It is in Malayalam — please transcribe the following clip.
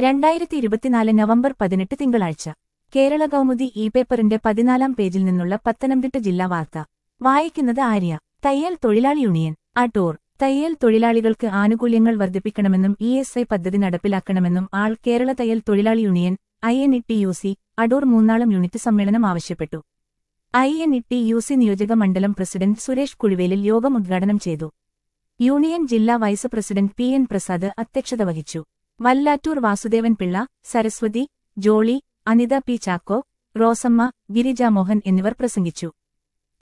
രണ്ടായിരത്തി ഇരുപത്തിനാല് നവംബർ പതിനെട്ട് തിങ്കളാഴ്ച കേരള കൗമുദി ഇ പേപ്പറിന്റെ പതിനാലാം പേജിൽ നിന്നുള്ള പത്തനംതിട്ട ജില്ലാ വാർത്ത വായിക്കുന്നത് ആര്യ തയ്യൽ തൊഴിലാളി യൂണിയൻ അടൂർ തയ്യൽ തൊഴിലാളികൾക്ക് ആനുകൂല്യങ്ങൾ വർദ്ധിപ്പിക്കണമെന്നും ഇ എസ് ഐ പദ്ധതി നടപ്പിലാക്കണമെന്നും ആൾ കേരള തയ്യൽ തൊഴിലാളി union I N E T U C Adoor മൂന്നാളം unit സമ്മേളനം ആവശ്യപ്പെട്ടു I N E T U C നിയോജക മണ്ഡലം പ്രസിഡന്റ് സുരേഷ് കുഴിവേലിൽ യോഗം ഉദ്ഘാടനം ചെയ്തു യൂണിയൻ ജില്ലാ vice president P N Prasad അധ്യക്ഷത വഹിച്ചു വല്ലാറ്റൂർ വാസുദേവൻ പിള്ള സരസ്വതി ജോളി അനിത പി ചാക്കോ റോസമ്മ ഗിരിജ മോഹൻ എന്നിവർ പ്രസംഗിച്ചു